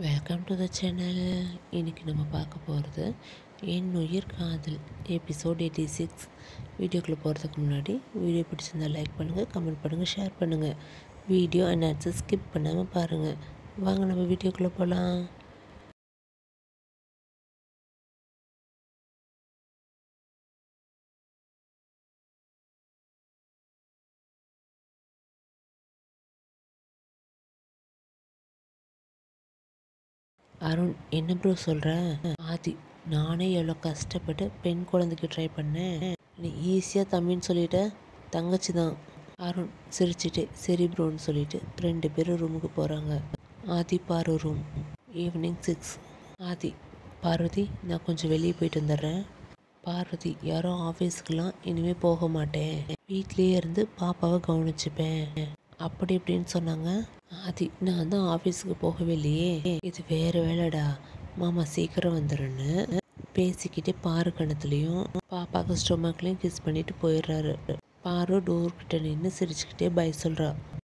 Welcome to the channel இன்றைக்கி நம்ம பார்க்க போகிறது என் உயிர் காதல் எபிசோட் எயிட்டி சிக்ஸ் வீடியோக்குள்ளே போகிறதுக்கு முன்னாடி வீடியோ பிடிச்சிருந்தா லைக் பண்ணுங்கள் கமெண்ட் பண்ணுங்கள் ஷேர் பண்ணுங்கள் வீடியோ அண்ட் ஆட்ஸை ஸ்கிப் பண்ணாமல் பாருங்கள் வாங்க நம்ம வீடியோக்குள்ளே போகலாம் அருண் என்ன ப்ரோ சொல்கிற ஆதி நானே எவ்வளோ கஷ்டப்பட்டு பெண் குழந்தைக்கு ட்ரை பண்ணேன் நீ ஈஸியாக தம்பின்னு சொல்லிட்ட தங்கச்சி தான் அருண் சிரிச்சிட்டே சரி ப்ரோன்னு சொல்லிட்டு ரெண்டு பேரும் ரூமுக்கு போகிறாங்க ஆதி பாரு room evening six Aadhi Parvathi நான் கொஞ்சம் வெளியே போயிட்டு வந்துடுறேன் பார்வதி யாரும் ஆஃபீஸ்க்கெலாம் இனிமேல் போக மாட்டேன் வீட்லேயே இருந்து பாப்பாவை கவனிச்சுப்பேன் அப்படி இப்படின்னு சொன்னாங்க ஆதி நான் தான் ஆஃபீஸுக்கு போகவே இல்லையே இது வேறு வேலைடா மாமா சீக்கிரம் வந்துடுன்னு பேசிக்கிட்டே பாரு கணத்துலேயும் பாப்பாவுக்கு ஸ்டொமக்லேயும் கிஸ் பண்ணிட்டு போயிடுறாரு பாரு டோர் கிட்ட நின்று சிரிச்சுக்கிட்டே பை சொல்கிறா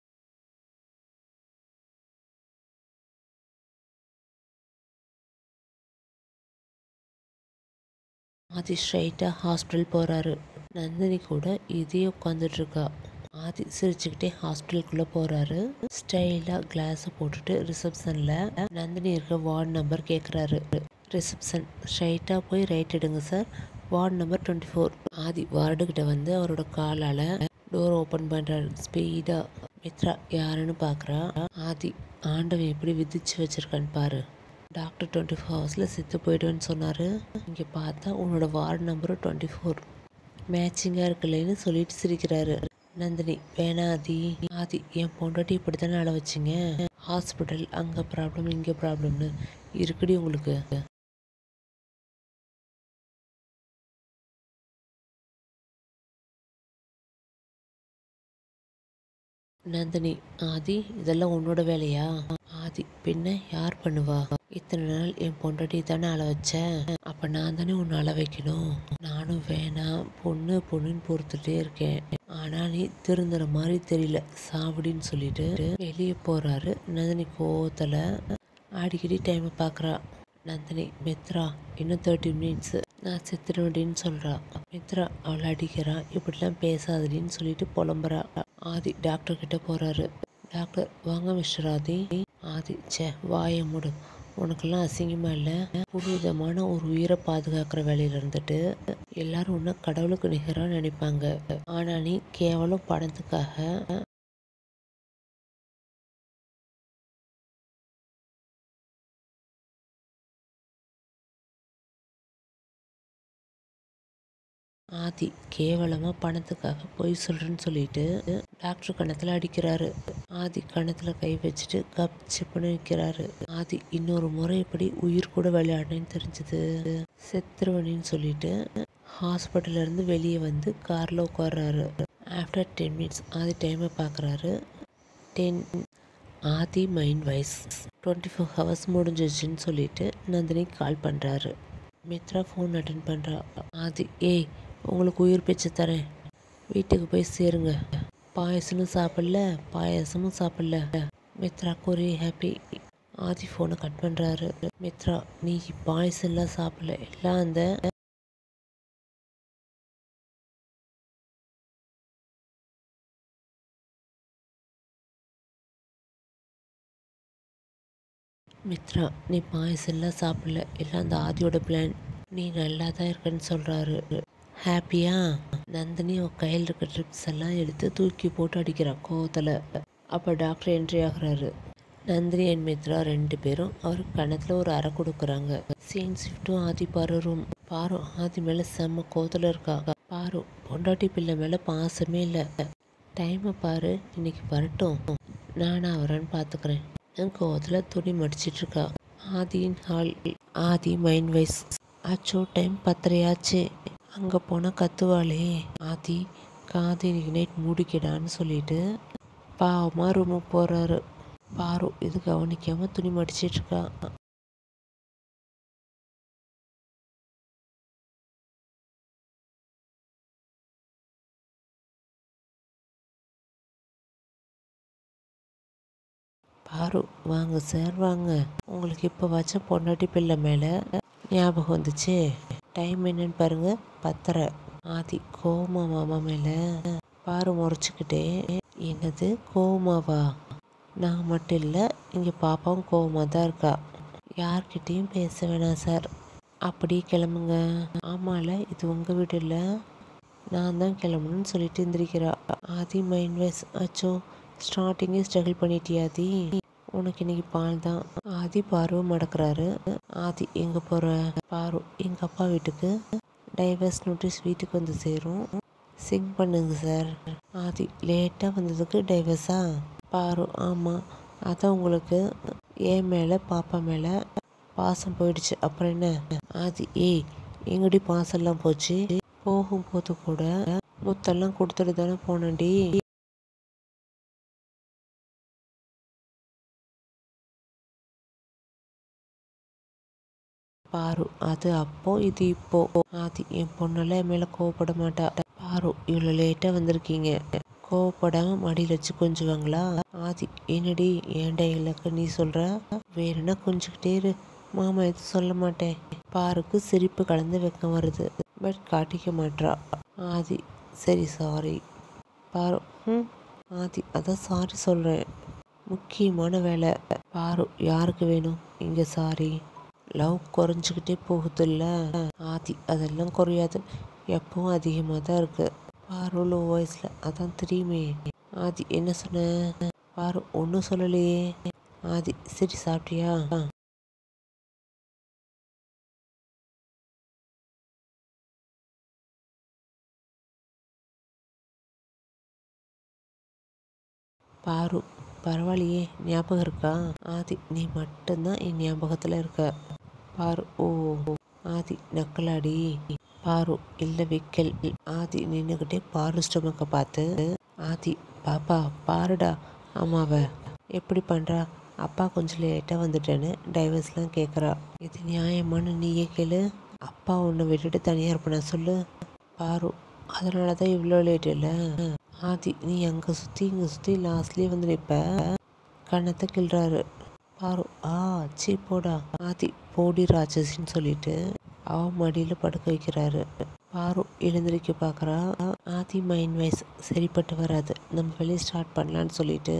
ஆதி ஸ்ட்ரைட்டாக ஹாஸ்பிட்டல் போகிறாரு நந்தினி கூட இதே உட்காந்துட்ருக்கா ஆதி சிரிச்சுக்கிட்டே ஹாஸ்பிட்டலுக்குள்ளே போகிறாரு ஸ்டைலாக கிளாஸை போட்டுட்டு ரிசப்ஷனில் நந்தினி இருக்க வார்டு நம்பர் கேட்குறாரு ரிசப்ஷன் ஸ்ட்ரைட்டாக போய் ரைட் எடுங்க sir ward number twenty four Aadhi வார்டுக்கிட்ட வந்து அவரோட காலால் டோர் ஓப்பன் பண்ணுறாரு ஸ்பீடாக மித்ரா யாருன்னு பார்க்குறா ஆதி ஆண்டவன் எப்படி விதிச்சு வச்சிருக்கான்னு பாரு டாக்டர் டுவெண்ட்டி ஃபோர் ஹவர்ஸில் செத்து போயிடுவேன்னு சொன்னார் இங்கே பார்த்தா உன்னோட வார்டு நம்பரும் டுவெண்ட்டி ஃபோர் மேட்சிங்காக இருக்குல்லன்னு சொல்லிட்டு சிரிக்கிறாரு நந்தினி வேணா ஆதி ஆதி என் பொண்டாட்டி இப்படி தானே அழ வச்சிங்க ஹாஸ்பிட்டல் அங்கே ப்ராப்ளம் இங்கே ப்ராப்ளம்னு இருக்குடி உங்களுக்கு நந்தினி ஆதி இதெல்லாம் உன்னோட வேலையா ஆதி பின்ன யார் பண்ணுவா இத்தனை நாள் என் பொண்டாட்டி தானே அழ வச்சேன் அப்ப நான் தானே உன்னை அழ வைக்கணும் நானும் வேணாம் பொண்ணு பொண்ணுன்னு பொறுத்துட்டே இருக்கேன் ஆனா நீ திருந்துற மாதிரி தெரியல சாவடின்னு சொல்லிட்டு வெளியே போறாரு நந்தினி கோவத்துல அடிக்கடி டைமை பார்க்குறா நந்தினி மித்ரா இன்னும் தேர்ட்டி மினிட்ஸ் நான் செத்துடுவேடின்னு சொல்கிறா மித்ரா அவளை அடிக்கிறா இப்படிலாம் பேசாதடின்னு சொல்லிட்டு புலம்புறா ஆதி டாக்டர் கிட்ட போகிறாரு டாக்டர் வாங்க மிஸ்டர் ஆதி ஆதி ச்சே வாயை மூடு உனக்கெல்லாம் அசிங்கமாக இல்லை புதுவிதமான ஒரு உயிரை பாதுகாக்கிற வேலையில் இருந்துட்டு எல்லாரும் உன்னை கடவுளுக்கு நிகராக நினைப்பாங்க ஆனால் நீ கேவலம் பணத்துக்காக ஆதி கேவலமாக பணத்துக்காக பொய் சொல்கிறேன்னு சொல்லிட்டு டாக்டர் கணத்தில் அடிக்கிறாரு ஆதி கணத்தில் கை வச்சுட்டு கப் சிப்புன்னு நிற்கிறாரு ஆதி இன்னொரு முறை இப்படி உயிர் கூட விளையாடுனேன்னு தெரிஞ்சது செத்துருவனின்னு சொல்லிட்டு ஹாஸ்பிட்டல்ல இருந்து வெளியே வந்து காரில் உட்கார்றாரு ஆஃப்டர் டென் மினிட்ஸ் ஆதி டைமை பார்க்குறாரு ten Aadhi mind voice twenty four hours முடிஞ்சிச்சுன்னு சொல்லிட்டு நந்தினி கால் பண்ணுறாரு மித்ரா ஃபோன் அட்டன் பண்ணுறா ஆதி ஏய் உங்களுக்கு உயிர் பேச்சு தரேன் வீட்டுக்கு போய் சேருங்க பாயசமும் சாப்பிடல பாயாசமும் சாப்பிடல மித்ராக்கு ஒரே ஹாப்பி ஆதி ஃபோனை கட் பண்ணுறாரு மித்ரா நீ பாயசம்லாம் சாப்பிடல எல்லாம் அந்த மித்ரா நீ பாயசம்லாம் சாப்பிடல எல்லாம் அந்த ஆதியோட பிளான் நீ நல்லா தான் இருக்கன்னு சொல்கிறாரு ஹாப்பியா நந்தினி அவன் கையில் இருக்க ட்ரிப்ஸ் எல்லாம் எடுத்து தூக்கி போட்டு அடிக்கிறா கோவத்தில் அப்போ டாக்டர் என்ட்ரி ஆகுறாரு நந்தினி அண்ட் மித்ரா ரெண்டு பேரும் அவர் கணத்தில் ஒரு அறை கொடுக்குறாங்க சீன் ஷிஃப்ட்டும் ஆதி பாரு ரூம் பாரு ஆதி மேலே செம்ம கோவத்தில் இருக்கா பாரு பொண்டாட்டி பிள்ளை மேலே பாசமே இல்லை டைமை பாரு இன்னைக்கு வரட்டும் நானா வரேன்னு பார்த்துக்கிறேன் என் கோவத்தில் துணி மடிச்சிட்டு இருக்கா ஆதியின் ஹால் ஆதி மைண்ட் வைஸ் அச்சோ டைம் பத்தரையாச்சு அங்கே போனால் கத்துவாளே ஆதி காதி இன்னைக்கு நைட் மூடிக்கிடான்னு சொல்லிட்டு பாவமாக ரூமுக்கு போகிறாரு பாரு இது கவனிக்காமல் துணி மடிச்சிட்டு இருக்கா பாரு வாங்க சார் வாங்க உங்களுக்கு இப்போ வச்ச பொண்டாட்டி பிள்ளை மேலே ஞாபகம் வந்துச்சு டைம் என்னன்னு பாருங்க பத்தரை ஆதி கோமா மாமா மேலே பாரு முறைச்சிக்கிட்டே என்னது கோமாவா நான் மட்டும் இல்லை இங்கே பாப்பாவும் கோவமாக தான் இருக்கா யார்கிட்டேயும் பேச வேணாம் சார் அப்படியே கிளம்புங்க ஆமால இது உங்கள் வீடு இல்லை நான் தான் கிளம்பணும்னு சொல்லிட்டு எந்திரிக்கிறா ஆதி மைண்ட் வைஸ் அச்சோ ஸ்டார்டிங்கே ஸ்ட்ரகிள் பண்ணிட்டியா ஆதி உனக்கு இன்னைக்கு பால் தான் ஆதி பார்வை மடக்கிறாரு ஆதி எங்கே போகிற பாரு எங்கள் அப்பா வீட்டுக்கு டைவர்ஸ் நோட்டீஸ் வீட்டுக்கு வந்து சேரும் சிங் பண்ணுங்க சார் ஆதி லேட்டாக வந்ததுக்கு டைவர்ஸா பாரு ஆமாம் அதான் உங்களுக்கு என் மேலே பாப்பா மேலே பாசம் போயிடுச்சு அப்புறம் என்ன ஆதி ஏய் எங்கடி பாசம்லாம் போச்சு போகும்போது கூட முத்தெல்லாம் கொடுத்துட்டு தானே போனேன்டி பாரு அது அப்போ இது இப்போ ஆதி என் பொண்ணெல்லாம் என் மேலே கோவப்பட மாட்டா பாரு இவ்வளோ லேட்டாக வந்திருக்கீங்க கோவப்படாம மடியில் வச்சு கொஞ்சுவாங்களா ஆதி என்னடி ஏன்டா இலக்கு நீ சொல்ற வேணும்னா கொஞ்சிக்கிட்டே இரு மாமா எதுவும் சொல்ல மாட்டேன் பாருக்கு சிரிப்பு கலந்து வெக்கம் வருது பட் காட்டிக்க மாட்றா ஆதி சரி சாரி பாரு ம் ஆதி அதான் சாரி சொல்கிறேன் முக்கியமான வேலை பாரு யாருக்கு வேணும் இங்கே சாரி லவ் குறைஞ்சிக்கிட்டே போகுதுல்ல ஆதி அதெல்லாம் குறையாது எப்பவும் அதிகமாக தான் இருக்கு பாரு லோ வாய்ஸில் அதான் தெரியுமே ஆதி என்ன சொன்ன பாரு ஒன்றும் சொல்லலையே ஆதி சரி சாப்பிட்டியா பாரு பரவாயில்லையே ஞாபகம் இருக்கா ஆதி நீ மட்டும்தான் என் ஞாபகத்தில் இருக்க பாரு ஓ ஆதி நக்கலாடி பாரு இல்லை வைக்கல் ஆதி நின்றுக்கிட்டே பாரு ஸ்டொமக்கை பார்த்து ஆதி பாப்பா பாருடா அம்மாவ எப்படி பண்ணுறா அப்பா கொஞ்சம் லேட்டாக வந்துட்டேன்னு டைவர்ஸ்லாம் கேட்குறா இது நியாயமான நீயே கேளு அப்பா உன்னை விட்டுட்டு தனியாக இருப்பேனா சொல்லு பாரு அதனால தான் இவ்வளோ லேட் இல்லை ஆதி நீ அங்கே சுற்றி இங்கே சுற்றி லாஸ்ட்லேயே வந்து நிற்ப கண்ணத்தை கிள்றாரு பாரு ஆ சீ போடா ஆதி போடி ராட்சசின்னு சொல்லிட்டு அவ மடியில் படுக்க வைக்கிறாரு பாரு எழுந்திருக்க பார்க்குறா ஆதி மைண்ட் வைஸ் சரிப்பட்டு வராது நம்ம வெளியே ஸ்டார்ட் பண்ணலான்னு சொல்லிட்டு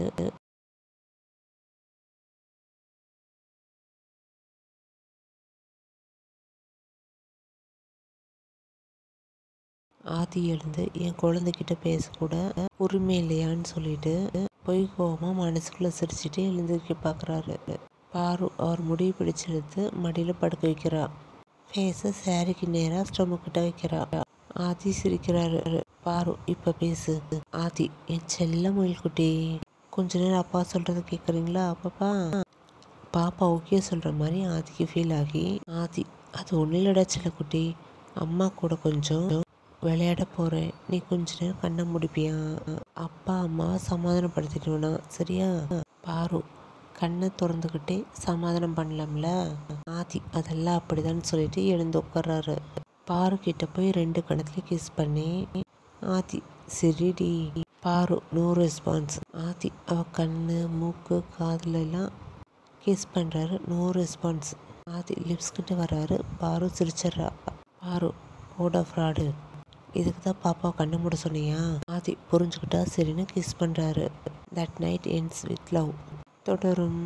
ஆதி எழுந்து என் குழந்தைகிட்ட பேசக்கூட உரிமை இல்லையான்னு சொல்லிட்டு பொய் கோவமாக மனசுக்குள்ளே சிரிச்சிட்டு எழுந்திருக்க பார்க்குறாரு பாரு அவர் முடிவு பிடிச்சு எடுத்து மடியில் படுக்க வைக்கிறா ஃபேஸை சாரிக்கு நேராக ஸ்டொமக்கிட்ட வைக்கிறா ஆதி சிரிக்கிறாரு பாரு இப்போ பேசு ஆதி என் செல்ல முயல்குட்டி கொஞ்ச நேரம் அப்பா சொல்கிறத கேட்குறீங்களா பாப்பா பாப்பா ஓகே சொல்கிற மாதிரி ஆதிக்கு ஃபீல் ஆகி ஆதி அது ஒன்றும் இல்லடா செல்லக்குட்டி அம்மா கூட கொஞ்சம் விளையாட போகிறேன் நீ கொஞ்ச நேரம் கண்ணை முடிப்பியா அப்பா அம்மாவை சமாதானப்படுத்திடுவேனா சரியா பாரு கண்ணை திறந்துக்கிட்டே சமாதானம் பண்ணலாம்ல ஆதி அதெல்லாம் அப்படிதான் சொல்லிட்டு எழுந்து உட்கார்றாரு பாரு கிட்ட போய் ரெண்டு கணத்துல கிஸ் பண்ணி ஆதி சிரிடி பாரு நோ ரெஸ்பான்ஸ் ஆதி அவ கண்ணு மூக்கு காதுல எல்லாம் கிஸ் பண்ணுறாரு நோ ரெஸ்பான்ஸ் ஆதி லிப்ஸ் கிட்ட வர்றாரு பாரு சிரிச்சிட்றா பாரு போட ஃப்ராடு இதுக்கு தான் பாப்பா கண்ணு மூட சொன்னியா ஆதி புரிஞ்சுக்கிட்டா சரின்னு கிஸ் பண்ணுறாரு that night ends with love தொடரும்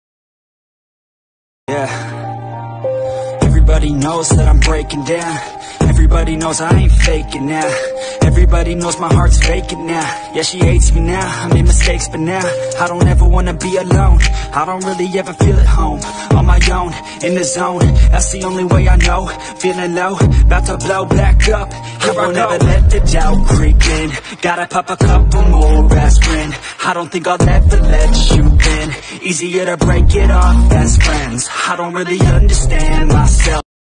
Yeah. Everybody knows that I'm breaking down. Everybody knows I ain't faking now. Everybody knows my heart's faking now. Yeah, she hates me now. I made mistakes, but now I don't ever wanna be alone. I don't really ever feel at home. On my own, in the zone. That's the only way I know. Feeling low, about to blow back up. Here I won't ever let the doubt creep in. Gotta pop a couple more aspirin. I don't think I'll ever let you in. Easier to break it off best friends. I don't really understand myself.